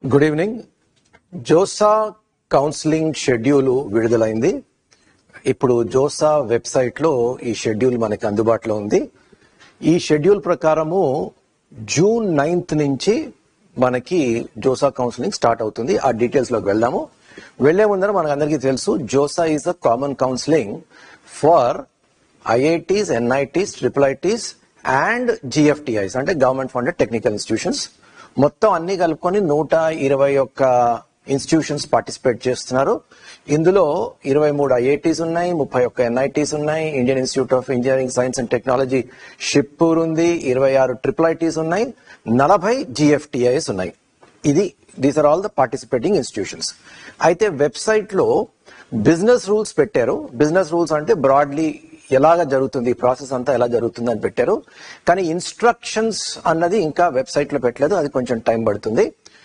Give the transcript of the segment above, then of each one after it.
good evening JoSAA counselling schedule విడుదలైంది ఇప్పుడు JoSAA website లో ఈ షెడ్యూల్ మనకి అందుబాటులో ఉంది ఈ షెడ్యూల్ ప్రకారము జూన్ నైన్త్ నుంచి మనకి జోసా కౌన్సిలింగ్ స్టార్ట్ అవుతుంది ఆ డీటెయిల్స్ లోకి వెళ్దాము వెళ్లే ముందర మనకు అందరికీ తెలుసు JoSAA is a common counselling for IITs NITs triple ITs and GFTIs అంటే గవర్నమెంట్ ఫండెడ్ టెక్నికల్ ఇన్స్టిట్యూషన్స్ మొత్తం అన్ని కలుపుకొని నూట ఇరవై ఒక్క ఇన్స్టిట్యూషన్స్ పార్టిసిపేట్ చేస్తున్నారు ఇందులో ఇరవై మూడు ఐఐటీస్ ఉన్నాయి ముప్పై ఒక్క ఎన్ఐటీస్ ఉన్నాయి Indian Institute of Engineering Science and Technology Shibpur ఉంది ఇరవై ఆరు ట్రిపుల్ ఐటీస్ ఉన్నాయి నలభై జిఎఫ్టిఐస్ ఉన్నాయి ఇది these are all the participating institutions అయితే వెబ్సైట్ లో బిజినెస్ రూల్స్ పెట్టారు బిజినెస్ రూల్స్ అంటే బ్రాడ్లీ ఎలాగ జరుగుతుంది ఈ ప్రాసెస్ అంతా ఎలా జరుగుతుంది అని పెట్టారు కానీ ఇన్స్ట్రక్షన్స్ అన్నది ఇంకా వెబ్సైట్ లో పెట్టలేదు అది కొంచెం టైం పడుతుంది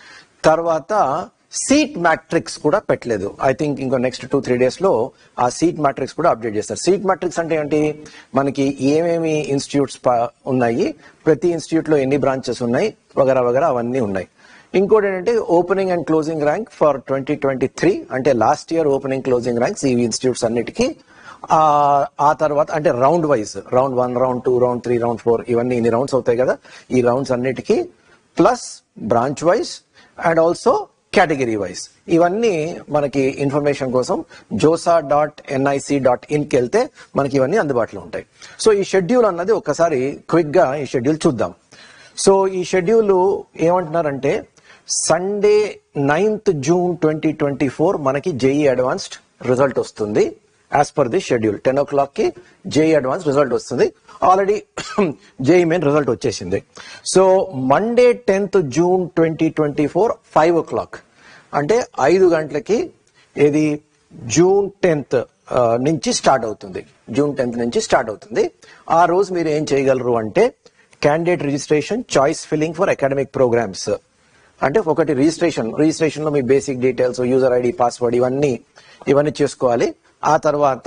తర్వాత సీట్ మ్యాట్రిక్స్ కూడా పెట్టలేదు ఐ థింక్ ఇంకో నెక్స్ట్ టూ త్రీ డేస్ లో ఆ సీట్ మ్యాట్రిక్స్ కూడా అప్డేట్ చేస్తారు సీట్ మ్యాట్రిక్స్ అంటే ఏంటి మనకి ఏమేమి ఇన్స్టిట్యూట్స్ ఉన్నాయి ప్రతి ఇన్స్టిట్యూట్ లో ఎన్ని బ్రాంచెస్ ఉన్నాయి వగరా వగరా అవన్నీ ఉన్నాయి ఇంకోటి ఏంటంటే opening and closing rank for twenty twenty three అంటే last year opening closing ranks ఈ ఇన్స్టిట్యూట్స్ అన్నిటికీ ఆ ఆ తర్వాత అంటే round wise round one round two round three round four ఇవన్నీ ఇన్ని రౌండ్స్ అవుతాయి కదా ఈ రౌండ్స్ అన్నిటికీ plus branch wise and also category wise ఇవన్నీ మనకి ఇన్ఫర్మేషన్ కోసం జోసా డాట్ ఎన్ఐసి డాట్ ఇన్కి వెళ్తే మనకి ఇవన్నీ అందుబాటులో ఉంటాయి సో ఈ షెడ్యూల్ అన్నది ఒకసారి క్విక్ గా ఈ షెడ్యూల్ చూద్దాం సో ఈ షెడ్యూల్ ఏమంటున్నారంటే Sunday ninth June twenty twenty four మనకి జేఈ అడ్వాన్స్డ్ రిజల్ట్ వస్తుంది as per the schedule ten o'clock కి జేఈ అడ్వాన్స్ రిజల్ట్ వస్తుంది ఆల్రెడీ జేఈ మెయిన్ రిజల్ట్ వచ్చేసింది so Monday tenth June twenty twenty four five o'clock అంటే ఐదు గంటలకి ఇది June tenth నుంచి స్టార్ట్ అవుతుంది జూన్ టెన్త్ నుంచి స్టార్ట్ అవుతుంది ఆ రోజు మీరు ఏం చేయగలరు అంటే candidate registration choice filling for academic programmes అంటే ఒకటి రిజిస్ట్రేషన్ రిజిస్ట్రేషన్ లో మీ basic details user ID password ఇవన్నీ ఇవన్నీ చేసుకోవాలి ఆ తర్వాత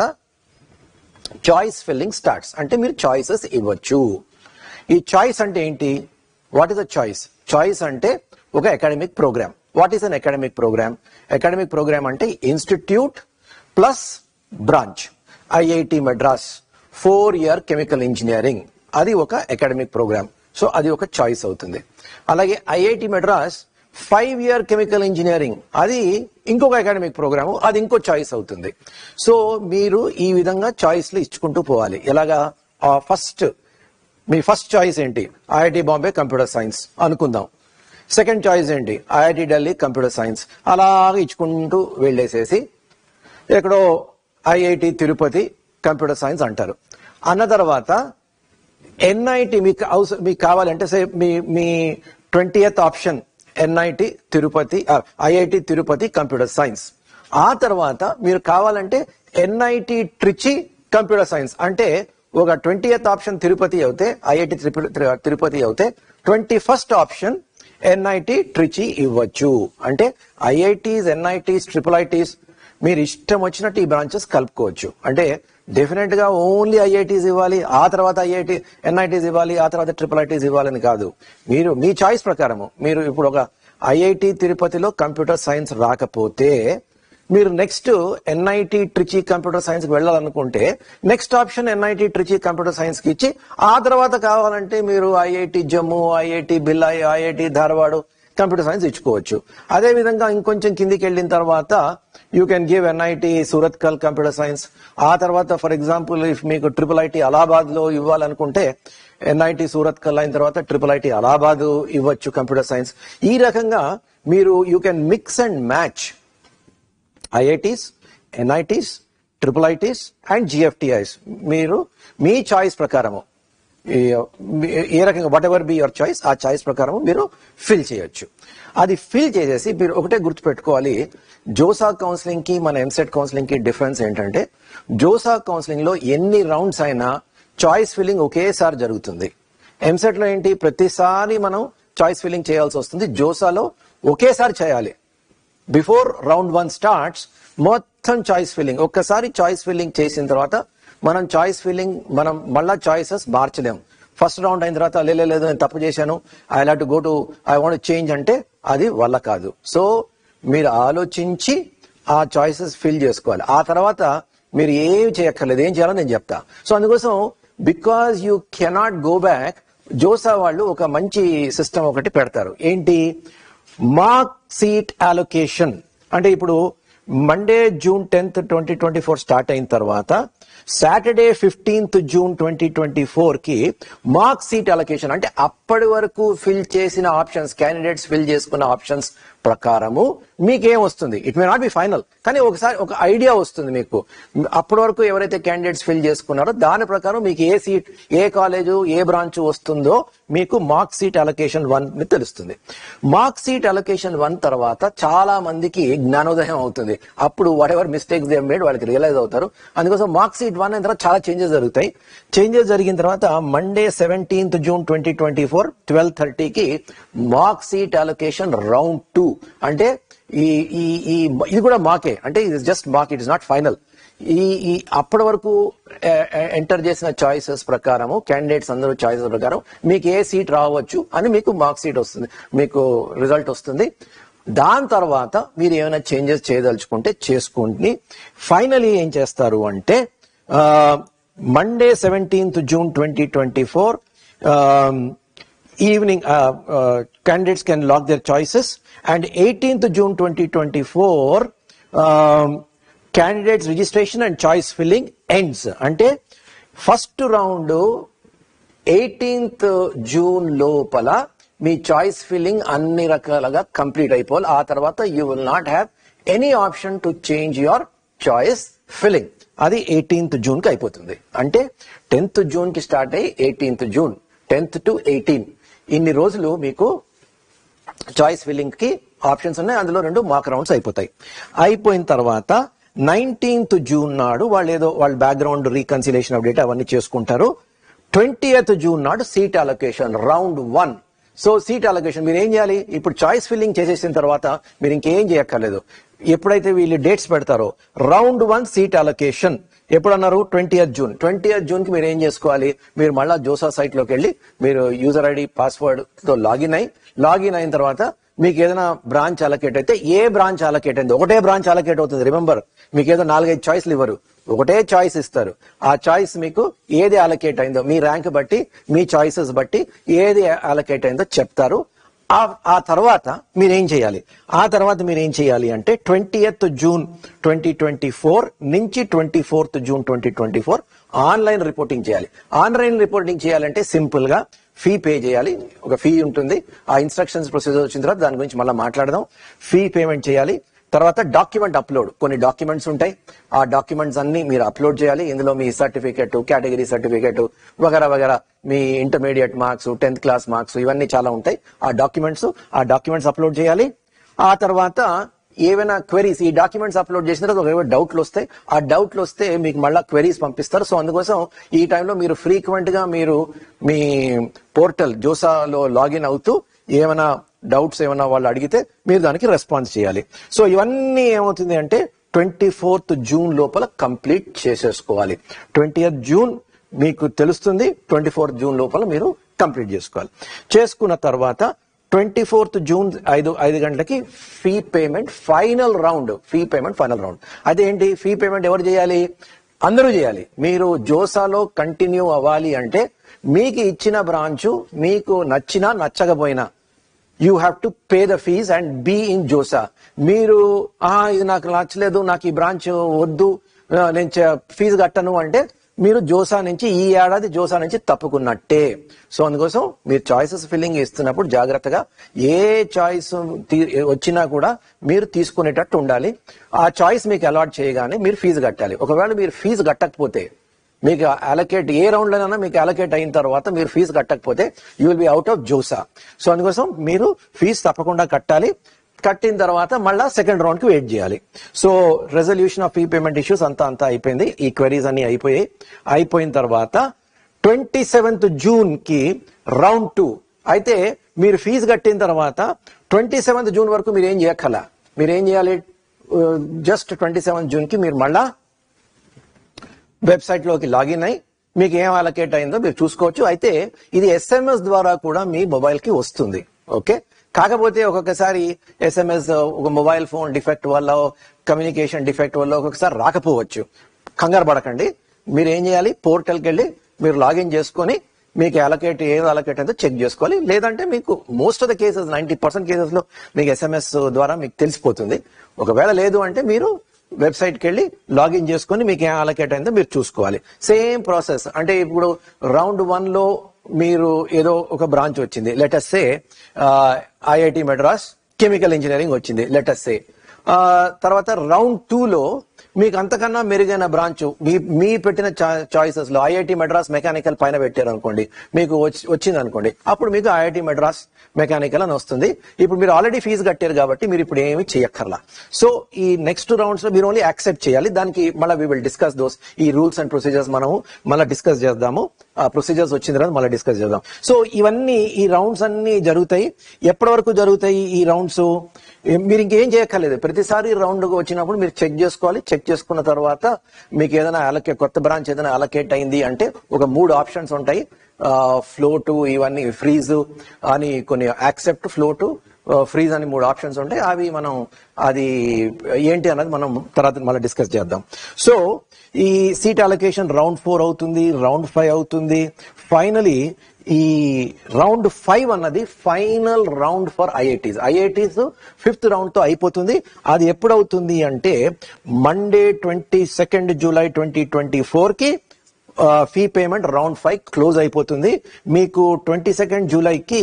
చాయిస్ ఫిల్లింగ్ స్టార్ట్స్ అంటే మీరు చాయిసెస్ ఇవ్వచ్చు ఈ చాయిస్ అంటే ఏంటి what is a choice choice అంటే ఒక academic programme what is an academic programme academic programme అంటే institute plus branch IIT Madras four year chemical engineering అది ఒక అకాడమిక్ ప్రోగ్రామ్ సో అది ఒక చాయిస్ అవుతుంది అలాగే IIT Madras five year chemical engineering అది ఇంకొక అకాడమిక్ ప్రోగ్రామ్ అది ఇంకో చాయిస్ అవుతుంది సో మీరు ఈ విధంగా చాయిస్లు ఇచ్చుకుంటూ పోవాలి ఎలాగా ఫస్ట్ మీ ఫస్ట్ చాయిస్ ఏంటి ఐఐటి బాంబే కంప్యూటర్ సైన్స్ అనుకుందాం సెకండ్ చాయిస్ ఏంటి ఐఐటి ఢిల్లీ కంప్యూటర్ సైన్స్ అలాగే ఇచ్చుకుంటూ వెళ్ళేసేసి ఎక్కడో ఐఐటి తిరుపతి కంప్యూటర్ సైన్స్ అంటారు అన్న తర్వాత ఎన్ఐటి మీకు అవసరం మీకు కావాలంటే సే మీ మీ twentieth option NIT Tirupati IIT Tirupati computer science ఆ తర్వాత మీరు కావాలంటే ఎన్ఐటి ట్రిచి కంప్యూటర్ సైన్స్ అంటే ఒక ట్వంటీయత్ ఆప్షన్ తిరుపతి అవుతే ఐఐటి తిరుపతి అవుతే twenty first option NIT Trichy ఇవ్వచ్చు అంటే ఐఐటీస్ ఎన్ఐటీస్ ట్రిపుల్ ఐటీస్ మీరు ఇష్టం వచ్చినట్టు ఈ బ్రాంచెస్ కలుపుకోవచ్చు అంటే డెఫినెట్ గా ఓన్లీ ఐఐటీస్ ఇవ్వాలి ఆ తర్వాత ఐఐటి ఎన్ఐటీస్ ఇవ్వాలి ఆ తర్వాత ట్రిపుల్ ఐటీస్ ఇవ్వాలని కాదు మీరు మీ చాయిస్ ప్రకారము మీరు ఇప్పుడు ఒక ఐఐటి తిరుపతిలో కంప్యూటర్ సైన్స్ రాకపోతే మీరు next NIT Trichy computer science కి వెళ్ళాలనుకుంటే next option NIT Trichy computer science కి ఇచ్చి ఆ తర్వాత కావాలంటే మీరు IIT Jammu IIT Bhilai IIT Dharwad computer science ఇచ్చుకోవచ్చు అదే విధంగా ఇంకొంచెం కిందికి వెళ్ళిన తర్వాత you can give NIT Surathkal computer science ఆ తర్వాత ఫర్ ఎగ్జాంపుల్ ఇఫ్ మీకు ట్రిపుల్ ఐటీ అలాబాద్ లో ఇవ్వాలనుకుంటే ఎన్ఐటి సూరత్ కల్ అయిన తర్వాత ట్రిపుల్ ఐటీ అలాబాద్ ఇవ్వచ్చు కంప్యూటర్ సైన్స్ ఈ రకంగా మీరు you can mix and match IITs NITs triple ITs and GFTIs మీరు మీ చాయిస్ ప్రకారము ఏ రకంగా whatever be your choice ఆ చాయిస్ ప్రకారం మీరు ఫిల్ చేయొచ్చు అది ఫిల్ చేసేసి మీరు ఒకటే గుర్తుపెట్టుకోవాలి జోసా కౌన్సిలింగ్ కి మన ఎంసెట్ కౌన్సిలింగ్ కి డిఫరెన్స్ ఏంటంటే జోసా కౌన్సిలింగ్ లో ఎన్ని రౌండ్స్ అయినా చాయిస్ ఫిల్లింగ్ ఒకేసారి జరుగుతుంది ఎంసెట్ లో ఏంటి ప్రతిసారి మనం చాయిస్ ఫిల్లింగ్ చేయాల్సి వస్తుంది జోసాలో ఒకేసారి చేయాలి బిఫోర్ రౌండ్ వన్ స్టార్ట్స్ మొత్తం చాయిస్ ఫిల్లింగ్ ఒక్కసారి చాయిస్ ఫిల్లింగ్ చేసిన తర్వాత మనం చాయిస్ ఫిల్లింగ్ మనం మళ్ళా చాయిసెస్ మార్చలేం ఫస్ట్ రౌండ్ అయిన తర్వాత "లే, లే, లేదు నేను తప్పు చేశాను I have to go to I want change అంటే అది వల్ల కాదు సో మీరు ఆలోచించి ఆ చాయిసెస్ ఫిల్ చేసుకోవాలి ఆ తర్వాత మీరు ఏం చేయక్కర్లేదు ఏం చేయాలో నేను చెప్తా సో అందుకోసం because you cannot go back JoSAA వాళ్ళు ఒక మంచి సిస్టమ్ ఒకటి పెడతారు ఏంటి మార్క్ సీట్ అలొకేషన్ అంటే ఇప్పుడు Monday June tenth twenty twenty four start అయిన తర్వాత Saturday fifteenth June twenty twenty four కి మార్క్ సీట్ అలొకేషన్ అంటే అప్పటి వరకు ఫిల్ చేసిన ఆప్షన్స్ క్యాండిడేట్స్ ఫిల్ చేసుకున్న ఆప్షన్స్ ప్రకారము మీకేం వస్తుంది it may not be final కానీ ఒకసారి ఒక ఐడియా వస్తుంది మీకు అప్పటి వరకు ఎవరైతే క్యాండిడేట్స్ ఫిల్ చేసుకున్నారో దాని ప్రకారం మీకు ఏ సీట్ ఏ కాలేజు ఏ బ్రాంచ్ వస్తుందో మీకు మార్క్ సీట్ అలొకేషన్ వన్ తెలుస్తుంది మార్క్ సీట్ అలొకేషన్ వన్ తర్వాత చాలా మందికి జ్ఞానోదయం అవుతుంది అప్పుడు whatever mistakes they made వాళ్ళకి రియలైజ్ అవుతారు అందుకోసం మార్క్ సీట్ వన్ అయిన తర్వాత చాలా చేంజెస్ జరుగుతాయి చేంజెస్ జరిగిన తర్వాత Monday seventeenth June twenty twenty four twelve థర్టీకి mark seat allocation round two అంటే ఈ ఈ ఈ ఇది కూడా మాకే అంటే ఇది just mock it is not final ఈ ఈ అప్పటి వరకు ఎంటర్ చేసిన చాయిసెస్ ప్రకారము క్యాండిడేట్స్ అందరూ చాయిసెస్ ప్రకారం మీకు ఏ సీట్ రావచ్చు అని మీకు మార్క్ సీట్ వస్తుంది మీకు రిజల్ట్ వస్తుంది దాని తర్వాత మీరు ఏమైనా చేంజెస్ చేయదలుచుకుంటే చేసుకోండి ఫైనలీ ఏం చేస్తారు అంటే Monday seventeenth June twenty twenty four evening uh, uh, candidates can log their choices and 18th june 2024 um, candidates registration and choice filling ends అంటే ఫస్ట్ రౌండ్ ఎయిటీన్త్ జూన్ లోపల మీ చాయిస్ ఫిల్లింగ్ అన్ని రకాలుగా complete అయిపోవాలి ఆ తర్వాత you will not have any option to change your choice filling అది eighteenth June కి అయిపోతుంది అంటే టెన్త్ జూన్ కి స్టార్ట్ అయ్యి eighteenth June tenth to eighteen ఇన్ని రోజులు మీకు చాయిస్ ఫిల్లింగ్ కి ఆప్షన్స్ ఉన్నాయి అందులో రెండు మార్క్ రౌండ్స్ అయిపోతాయి అయిపోయిన తర్వాత నైన్టీన్త్ జూన్ నాడు వాళ్ళు ఏదో వాళ్ళ బ్యాక్గ్రౌండ్ రీకన్సిలేషన్ అప్డేట్ అవన్నీ చేసుకుంటారు ట్వంటీయత్ జూన్ నాడు seat allocation round one so seat allocation మీరు ఏం చేయాలి ఇప్పుడు చాయిస్ ఫిల్లింగ్ చేసేసిన తర్వాత మీరు ఇంకేం చేయక్కర్లేదు ఎప్పుడైతే వీళ్ళు డేట్స్ పెడతారో రౌండ్ వన్ సీట్ అలొకేషన్ ఎప్పుడు అన్నారు ట్వంటీ జూన్ ట్వంటీ జూన్ కి మీరు ఏం చేసుకోవాలి మీరు మళ్ళా జోసా సైట్ లోకి వెళ్ళి మీరు యూజర్ ఐడి పాస్వర్డ్ తో లాగిన్ అయ్యి లాగిన్ అయిన తర్వాత మీకు ఏదైనా బ్రాంచ్ అలకేట్ అయితే ఏ బ్రాంచ్ అలకేట్ అయింది ఒకటే బ్రాంచ్ అలకేట్ అవుతుంది రిమెంబర్ మీకు ఏదో నాలుగైదు చాయిస్లు ఇవ్వరు ఒకటే చాయిస్ ఇస్తారు ఆ చాయిస్ మీకు ఏది అలకేట్ అయిందో మీ ర్యాంక్ బట్టి మీ చాయిసెస్ బట్టి ఏది అలకేట్ అయిందో చెప్తారు ఆ ఆ తర్వాత మీరేం చేయాలి ఆ తర్వాత మీరు ఏం చేయాలి అంటే twentieth June twenty twenty four నుంచి twenty fourth June twenty twenty four online reporting చేయాలి ఆన్లైన్ రిపోర్టింగ్ చేయాలంటే సింపుల్ గా ఫీ పే చేయాలి ఒక ఫీ ఉంటుంది ఆ ఇన్స్ట్రక్షన్స్ ప్రొసీజర్ వచ్చిన తర్వాత దాని గురించి మళ్ళీ మాట్లాడదాం ఫీ పేమెంట్ చేయాలి తర్వాత డాక్యుమెంట్ అప్లోడ్ కొన్ని డాక్యుమెంట్స్ ఉంటాయి ఆ డాక్యుమెంట్స్ అన్ని మీరు అప్లోడ్ చేయాలి ఇందులో మీ సర్టిఫికేట్ కేటగిరీ సర్టిఫికేట్ వగరా వగరా మీ intermediate marks tenth class marks ఇవన్నీ చాలా ఉంటాయి ఆ డాక్యుమెంట్స్ ఆ డాక్యుమెంట్స్ అప్లోడ్ చేయాలి ఆ తర్వాత ఏవైనా క్వెరీస్ ఈ డాక్యుమెంట్స్ అప్లోడ్ చేసిన తర్వాత ఏవైనా డౌట్లు వస్తాయి ఆ డౌట్లు వస్తే మీకు మళ్ళీ క్వెరీస్ పంపిస్తారు సో అందుకోసం ఈ టైంలో మీరు ఫ్రీక్వెంట్ గా మీరు మీ పోర్టల్ జోసాలో లాగిన్ అవుతూ ఏమైనా డౌట్స్ ఏమైనా వాళ్ళు అడిగితే మీరు దానికి రెస్పాన్స్ చేయాలి సో ఇవన్నీ ఏమవుతుంది అంటే ట్వంటీ ఫోర్త్ జూన్ లోపల కంప్లీట్ చేసేసుకోవాలి ట్వంటీ జూన్ మీకు తెలుస్తుంది ట్వంటీ ఫోర్త్ జూన్ లోపల మీరు కంప్లీట్ చేసుకోవాలి చేసుకున్న తర్వాత ట్వంటీ ఫోర్త్ జూన్ ఐదు ఐదు గంటలకి fee payment final round fee payment final round అదేంటి ఫీ పేమెంట్ ఎవరు చేయాలి అందరూ చేయాలి మీరు జోసాలో కంటిన్యూ అవ్వాలి అంటే మీకు ఇచ్చిన బ్రాంచ్ మీకు నచ్చినా నచ్చకపోయినా you have to pay the fees and be in JoSAA మీరు ఆ ఇది నాకు నచ్చలేదు నాకు ఈ బ్రాంచ్ వద్దు ఆ, నేను ఫీజు కట్టను అంటే మీరు జోసా నుంచి ఈ ఏడాది జోసా నుంచి తప్పుకున్నట్టే సో అందుకోసం మీరు చాయిసెస్ ఫిల్లింగ్ ఇస్తున్నప్పుడు జాగ్రత్తగా ఏ చాయిస్ వచ్చినా కూడా మీరు తీసుకునేటట్టు ఉండాలి ఆ చాయిస్ మీకు అలాట్ చేయగానే మీరు ఫీజు కట్టాలి ఒకవేళ మీరు ఫీజు కట్టకపోతే మీకు అలకేట్ ఏ రౌండ్ లోనైనా మీకు అలకేట్ అయిన తర్వాత మీరు ఫీజు కట్టకపోతే you will be out of JoSAA so అందుకోసం మీరు ఫీజు తప్పకుండా కట్టాలి కట్టిన తర్వాత మళ్ళా సెకండ్ రౌండ్ కి వెయిట్ చేయాలి so resolution of fee payment issues అంతా అంతా అయిపోయింది ఈ క్వెరీస్ అన్ని అయిపోయాయి అయిపోయిన తర్వాత ట్వంటీ సెవెంత్ జూన్ కి రౌండ్ టూ అయితే మీరు ఫీజు కట్టిన తర్వాత ట్వంటీ సెవెంత్ జూన్ వరకు మీరు ఏం చేయక్కల మీరు ఏం చేయాలి జస్ట్ ట్వంటీ సెవెంత్ జూన్ కి మీరు మళ్ళా వెబ్సైట్ లోకి లాగిన్ అయి మీకు ఏం అలకేట్ అయిందో మీరు చూసుకోవచ్చు అయితే ఇది ఎస్ఎంఎస్ ద్వారా కూడా మీ మొబైల్ కి వస్తుంది ఓకే కాకపోతే ఒక్కొక్కసారి ఎస్ఎంఎస్ ఒక మొబైల్ ఫోన్ డిఫెక్ట్ వల్ల కమ్యూనికేషన్ డిఫెక్ట్ వల్ల ఒక్కొక్కసారి రాకపోవచ్చు కంగారు పడకండి మీరు ఏం చేయాలి పోర్టల్కి వెళ్ళి మీరు లాగిన్ చేసుకొని మీకు అలకేట్ ఏది అలకేట్ అయితే చెక్ చేసుకోవాలి లేదంటే మీకు most of the cases ninety percent cases లో మీకు ఎస్ఎంఎస్ ద్వారా మీకు తెలిసిపోతుంది ఒకవేళ లేదు అంటే మీరు వెబ్సైట్కి వెళ్ళి లాగిన్ చేసుకొని మీకు ఏం అలకేట్ అయిందో మీరు చూసుకోవాలి సేమ్ ప్రాసెస్ అంటే ఇప్పుడు రౌండ్ వన్ లో మీరు ఏదో ఒక బ్రాంచ్ వచ్చింది let's say IIT Madras chemical engineering వచ్చింది లెటస్ సే తర్వాత రౌండ్ టూ లో మీకు అంతకన్నా మెరుగైన బ్రాంచ్ మీ మీ పెట్టిన చాయిసెస్ లో ఐఐటి మెడ్రాస్ మెకానికల్ పైన పెట్టారు అనుకోండి మీకు వచ్చి- వచ్చింది అనుకోండి అప్పుడు మీకు ఐఐటి మెడ్రాస్ మెకానికల్ అని వస్తుంది ఇప్పుడు మీరు ఆల్రెడీ ఫీజు కట్టారు కాబట్టి మీరు ఇప్పుడు ఏమి చేయక్కర్లా సో ఈ నెక్స్ట్ రౌండ్స్ లో మీరు ఓన్లీ యాక్సెప్ట్ చేయాలి దానికి మళ్ళీ వి విల్ డిస్కస్ దోస్ ఈ రూల్స్ అండ్ ప్రొసీజర్స్ మనము మళ్ళీ డిస్కస్ చేద్దాము ఆ ప్రొసీజర్స్ వచ్చిన తర్వాత మళ్ళీ డిస్కస్ చేద్దాం సో ఇవన్నీ ఈ రౌండ్స్ అన్ని జరుగుతాయి ఎప్పటి వరకు జరుగుతాయి ఈ రౌండ్స్ మీరు ఇంకేం చేయక్కర్లేదు ప్రతిసారి రౌండ్ వచ్చినప్పుడు మీరు చెక్ చేసుకోవాలి చెక్ చేసుకున్న తర్వాత మీకు ఏదైనా అలకేట్ కొత్త బ్రాంచ్ ఏదైనా అలకేట్ అయింది అంటే ఒక మూడు ఆప్షన్స్ ఉంటాయి ఫ్లోటు ఇవన్నీ ఫ్రీజ్ అని కొన్ని యాక్సెప్ట్ ఫ్లోటు ఫ్రీజ్ అని మూడు ఆప్షన్స్ ఉంటాయి అవి మనం అది ఏంటి అన్నది మనం తర్వాత మళ్ళీ డిస్కస్ చేద్దాం సో ఈ సీట్ అలొకేషన్ రౌండ్ ఫోర్ అవుతుంది రౌండ్ ఫైవ్ అవుతుంది ఫైనలీ ఈ రౌండ్ ఫైవ్ అన్నది final round for IITs IITs fifth round తో అయిపోతుంది అది ఎప్పుడు అవుతుంది అంటే Monday twenty second July twenty twenty four కి fee payment round five close అయిపోతుంది మీకు ట్వంటీ సెకండ్ జూలైకి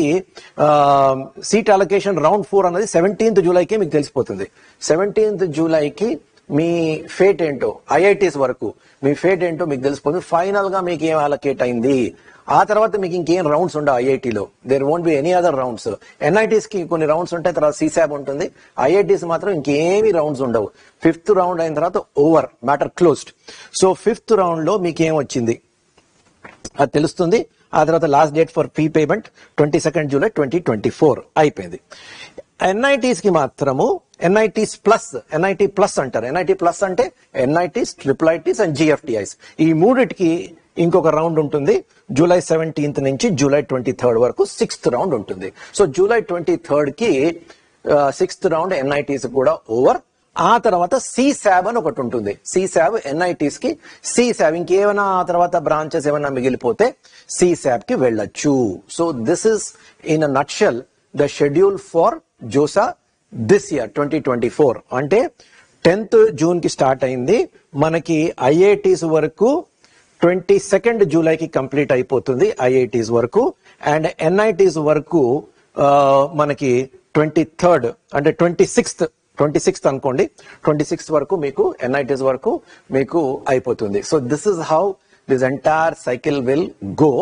సీట్ అలొకేషన్ రౌండ్ ఫోర్ అన్నది సెవెంటీన్త్ జూలైకి మీకు తెలిసిపోతుంది సెవెంటీన్త్ జూలైకి మీ ఫేట్ ఏంటో ఐఐటీస్ వరకు మీ ఫేట్ ఏంటో మీకు తెలిసిపోతుంది ఫైనల్ గా మీకు ఏం అలొకేట్ అయింది ఆ తర్వాత మీకు ఇంకేం రౌండ్స్ ఉండవు ఐఐటీలో there won't be any other rounds NITs కి కొన్ని రౌండ్స్ ఉంటాయి తర్వాత సీసాబ్ ఉంటుంది ఐఐటీస్ మాత్రం ఇంకేమీ రౌండ్స్ ఉండవు ఫిఫ్త్ రౌండ్ అయిన తర్వాత over matter closed so fifth round లో మీకు ఏం వచ్చింది అది తెలుస్తుంది ఆ తర్వాత last date for fee payment twenty second July twenty twenty four అయిపోయింది ఎన్ఐటీస్ కి మాత్రము ఎన్ఐటీస్ ప్లస్ ఎన్ఐటి ప్లస్ అంటారు ఎన్ఐటి ప్లస్ అంటే NITs triple ITs and GFTIs ఈ మూడిటికి ఇంకొక రౌండ్ ఉంటుంది జూలై సెవెంటీన్త్ నుంచి జూలై ట్వంటీ థర్డ్ వరకు సిక్స్త్ రౌండ్ ఉంటుంది సో జూలై ట్వంటీ థర్డ్ కి సిక్స్త్ రౌండ్ ఎన్ఐటీస్ కూడా ఓవర్ ఆ తర్వాత సి శాబ్ అని ఒకటి ఉంటుంది సి శాబ్ ఎన్ఐటీస్ కి సి శాబ్ ఇంకేమైనా ఆ తర్వాత బ్రాంచెస్ ఏమైనా మిగిలిపోతే సి శాబ్ కి వెళ్ళొచ్చు so this is in a nutshell the schedule for JoSAA this year twenty twenty four అంటే టెన్త్ జూన్ కి స్టార్ట్ అయింది మనకి ఐఐటీస్ వరకు ట్వంటీ సెకండ్ జూలైకి కంప్లీట్ అయిపోతుంది ఐఐటీస్ వరకు అండ్ ఎన్ఐటీస్ వరకు ఆ, మనకి ట్వంటీ థర్డ్ అంటే ట్వంటీ సిక్స్త్ ట్వంటీ సిక్స్త్ అనుకోండి ట్వంటీ సిక్స్త్ వరకు మీకు ఎన్ఐటీస్ వరకు మీకు అయిపోతుంది so this is how this entire cycle will go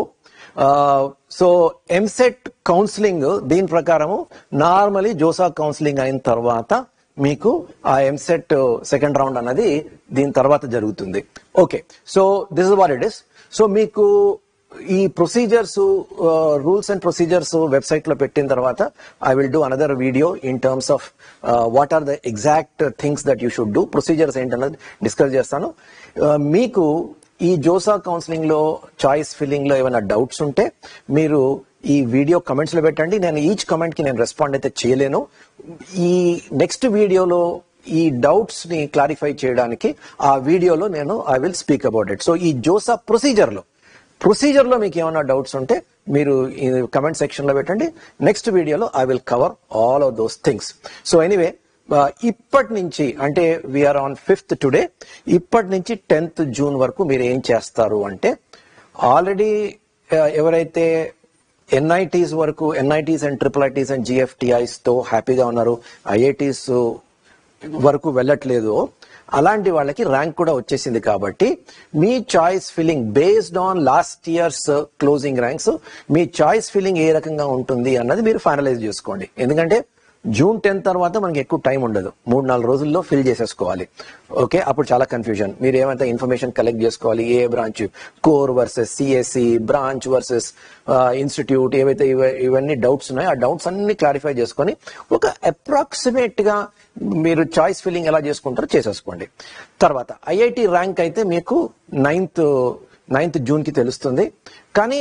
so EAMCET counselling దీని ప్రకారము నార్మలీ జోసా కౌన్సిలింగ్ అయిన తర్వాత మీకు ఆ ఎంసెట్ సెకండ్ రౌండ్ అన్నది దీని తర్వాత జరుగుతుంది okay so this is what it is so మీకు ఈ procedures rules and procedures website లో పెట్టిన తర్వాత I will do another video in terms of what are the exact things that you should do procedures ఏంటన్నది discuss చేస్తాను Uh, మీకు ఈ JoSAA counselling లో చాయిస్ ఫిల్లింగ్ లో ఏమైనా డౌట్స్ ఉంటే మీరు ఈ వీడియో కమెంట్స్ లో పెట్టండి నేను ఈచ్ కమెంట్ కి నేను రెస్పాండ్ అయితే చేయలేను ఈ నెక్స్ట్ వీడియోలో ఈ డౌట్స్ ని క్లారిఫై చేయడానికి ఆ వీడియోలో నేను I will speak about it so ఈ జోసా ప్రొసీజర్ లో ప్రొసీజర్ లో మీకు ఏమైనా డౌట్స్ ఉంటే మీరు ఈ కమెంట్ సెక్షన్ లో పెట్టండి నెక్స్ట్ వీడియోలో I will cover all of those things so anyway ఇప్పటి నుంచి అంటే వీఆర్ ఆన్ ఫిఫ్త్ టుడే ఇప్పటి నుంచి టెన్త్ జూన్ వరకు మీరు ఏం చేస్తారు అంటే ఆల్రెడీ ఎవరైతే ఎన్ఐటీస్ వరకు NITs and triple ITs and GFTIs తో హ్యాపీగా ఉన్నారు ఐఐటీస్ వరకు వెళ్ళట్లేదు అలాంటి వాళ్ళకి ర్యాంక్ కూడా వచ్చేసింది కాబట్టి మీ choice filling based on last years closing ranks మీ చాయిస్ ఫిల్లింగ్ ఏ రకంగా ఉంటుంది అన్నది మీరు ఫైనలైజ్ చేసుకోండి ఎందుకంటే జూన్ టెన్త్ తర్వాత మనకి ఎక్కువ టైం ఉండదు మూడు నాలుగు రోజుల్లో ఫిల్ చేసేసుకోవాలి ఓకే అప్పుడు చాలా కన్ఫ్యూజన్ మీరు ఏమైతే ఇన్ఫర్మేషన్ కలెక్ట్ చేసుకోవాలి ఏ branch core versus CSC branch versus institute ఏవైతే ఇవ- ఇవన్నీ డౌట్స్ ఉన్నాయో ఆ డౌట్స్ అన్ని క్లారిఫై చేసుకొని ఒక అప్రాక్సిమేట్ గా మీరు చాయిస్ ఫిల్లింగ్ ఎలా చేసుకుంటారో చేసేసుకోండి తర్వాత ఐఐటి ర్యాంక్ అయితే మీకు నైన్త్ నైన్త్ జూన్ కి తెలుస్తుంది కానీ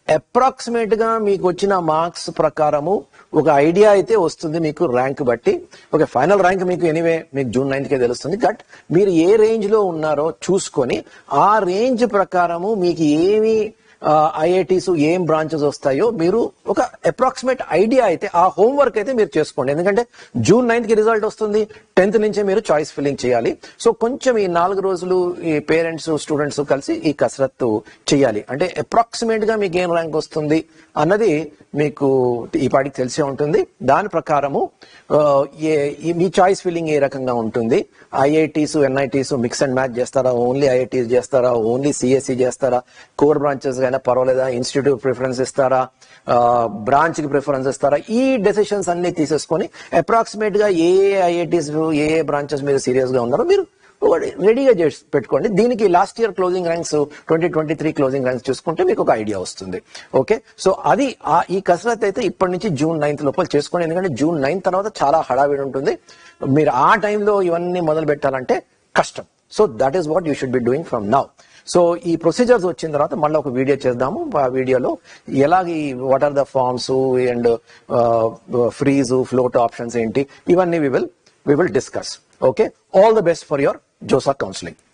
అప్రాక్సిమేట్ గా మీకు వచ్చిన మార్క్స్ ప్రకారము ఒక ఐడియా అయితే వస్తుంది మీకు ర్యాంక్ బట్టి ఓకే ఫైనల్ ర్యాంక్ మీకు ఎనీవే మీకు జూన్ నైన్త్ కే తెలుస్తుంది బట్ మీరు ఏ రేంజ్ లో ఉన్నారో చూసుకొని ఆ రేంజ్ ప్రకారము మీకు ఏమి ఐఐటీస్ ఏం బ్రాంచెస్ వస్తాయో మీరు ఒక అప్రాక్సిమేట్ ఐడియా అయితే ఆ హోంవర్క్ అయితే మీరు చేసుకోండి ఎందుకంటే జూన్ నైన్త్ కి రిజల్ట్ వస్తుంది టెన్త్ నుంచే మీరు చాయిస్ ఫిల్లింగ్ చేయాలి సో కొంచెం ఈ నాలుగు రోజులు ఈ పేరెంట్స్ స్టూడెంట్స్ కలిసి ఈ కసరత్తు చేయాలి అంటే అప్రాక్సిమేట్ గా మీకు ఏం ర్యాంక్ వస్తుంది అన్నది మీకు ఈ పాటికి తెలిసే ఉంటుంది దాని ప్రకారము ఆ, ఏ ఈ- మీ చాయిస్ ఫిల్లింగ్ ఏ రకంగా ఉంటుంది IITs NITs mix and match చేస్తారా ఓన్లీ ఐఐటీస్ చేస్తారా ఓన్లీ సిఎస్సి చేస్తారా కోర్ బ్రాంచెస్ అయినా పర్వాలేదా ఇన్స్టిట్యూట్ ప్రిఫరెన్స్ ఇస్తారా బ్రాంచ్ కి ప్రిఫరెన్స్ ఇస్తారా ఈ డెసిషన్స్ అన్ని తీసేసుకొని అప్రాక్సిమేట్ గా ఏ ఐఐటీస్ ఏ ఏ బ్రాంచెస్ మీరు సీరియస్ గా ఉన్నారో మీరు ఒకటి రెడీగా చేసి పెట్టుకోండి దీనికి last year closing ranks twenty twenty three closing ranks చూసుకుంటే మీకు ఒక ఐడియా వస్తుంది ఓకే సో అది ఆ- ఈ కసరత్ అయితే ఇప్పటి నుంచి జూన్ నైన్త్ లోపల చేసుకోండి ఎందుకంటే జూన్ నైన్త్ తర్వాత చాలా హడావిడి ఉంటుంది మీరు ఆ టైంలో ఇవన్నీ మొదలు పెట్టాలంటే కష్టం so that is what you should be doing from now so ఈ ప్రొసీజర్స్ వచ్చిన తర్వాత మళ్ళీ ఒక వీడియో చేద్దాము ఆ వీడియోలో ఎలాగ what are the forms and freeze float options ఏంటి ఇవన్నీ we will we will discuss okay all the best for your JoSAA counselling